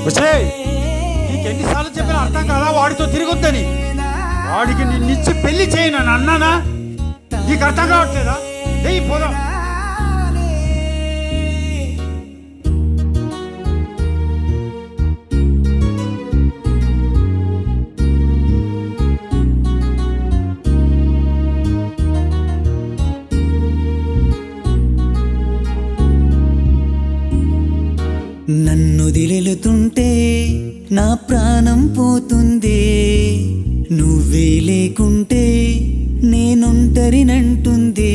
ఒసేయ్, నీకు ఎన్నిసార్లు చెప్పినా అర్థం కాదా వాడితో తిరగొద్దని వాడికి నిన్నిచ్చి పెళ్లి చేయను అని అన్నానా నీకు అర్థం కావట్లేదా నెయ్యి పోదాం నన్ను దిలెలుతుంటే నా ప్రాణం పోతుంది నువ్వే లేకుంటే నేనుంటరినంటుంది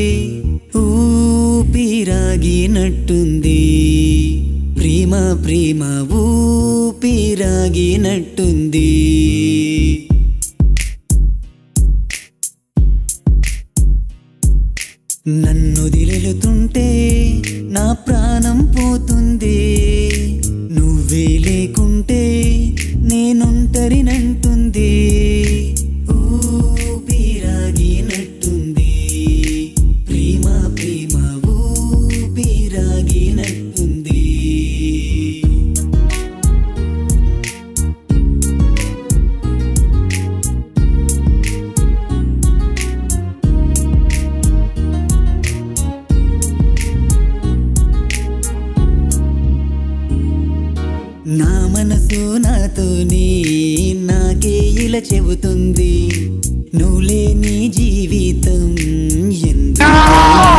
ఊపిరాగినట్టుంది ప్రేమ ప్రేమ ఊపిరాగినట్టుంది నన్ను దిలెలుతుంటే నా ప్రాణం పోతుంది నువ్వే లేకుంటే నేనుంటరినంటుంది ఊపిరాగినట్టుంది ప్రేమ ప్రేమ ఊపిరాగినట్టుంది నా మనసు నాతోనే నాకే ఇలా చెబుతుంది నువ్వు లేని జీవితం ఎందుకు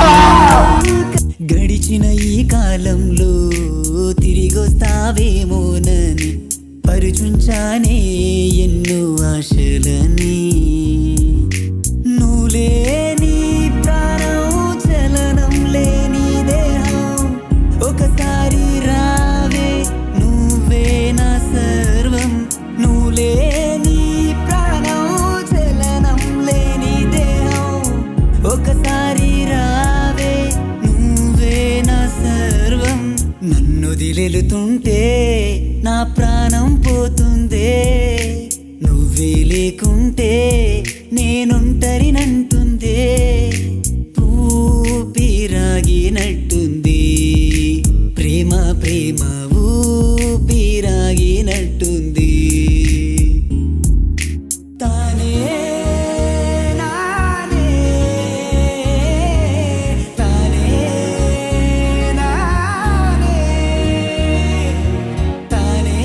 గడిచిన ఈ కాలంలో తిరిగొస్తావేమోనని పరుచుంచానే ఎన్నో ఆశలని నువ్వు లేని ప్రాణం చలనం లేని దేహం ఒకసారి రావే నువ్వే నా సర్వం నువ్వు లేని ప్రాణం చలనం లేని దేహం ఒకసారి రావే నువ్వే నా సర్వం నన్ను దిలెలుతుంటే నా ప్రాణం పోతుందే నువ్వే లేకుంటే నేనుంటరినంటుందే ఊపిరాగినట్టుంది ప్రేమ ప్రేమ ఊపిరాగినట్టుంది తానే నానే తానే నానే తానే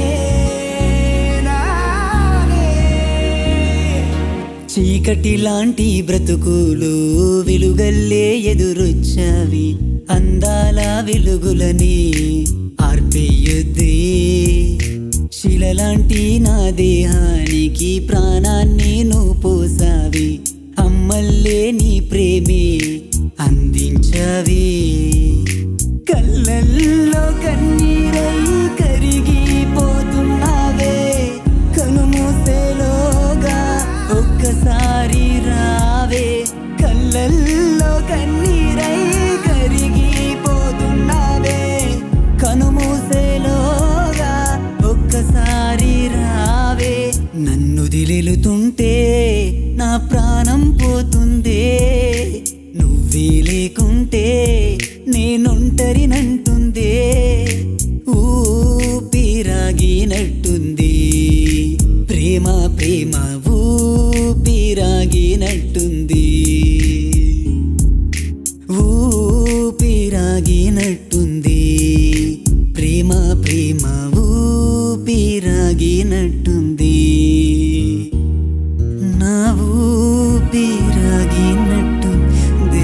చీకటి లాంటి బ్రతుకులు వెలుగల్లే ఎదురొచ్చావి అందాల వెలుగులని ఆర్పేయుద్ది శిలలాంటి నా దేహానికి ప్రాణాన్ని నువ్వు పోసావి అమ్మల్లే నీ ప్రేమే అందించావి కళ్ళల్లో కన్నీరై కరిగిపోతున్నావే కనుమూసేలోగా ఒక్కసారి రావే కళ్ళల్లో కన్నీరై కరిగిపోతున్నావే కనుమూసేలోగా ఒక్కసారి రావే నన్ను దిలెలుతుంటే నా ప్రాణం పోతుందే నువ్వే లేకుంటే నేనుంటరినంటుందే ఊపిరాగినట్టుంది ప్రేమ ప్రేమ ఊపిరాగినట్టుంది ఊపిరాగినట్టుంది ప్రేమ ప్రేమ ఊపిరాగినట్టుంది నా ఊపిరాగినట్టుంది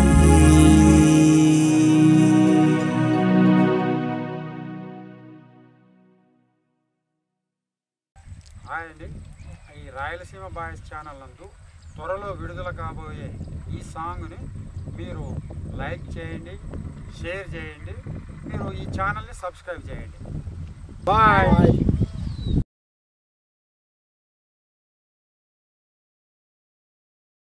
హాయ్ అండి ఈ రాయలసీమ బాయ్స్ ఛానల్ నందు త్వరలో విడుదల కాబోయే ఈ సాంగ్ని మీరు లైక్ చేయండి షేర్ చేయండి మీరు ఈ ఛానల్ని సబ్స్క్రైబ్ చేయండి బాయ్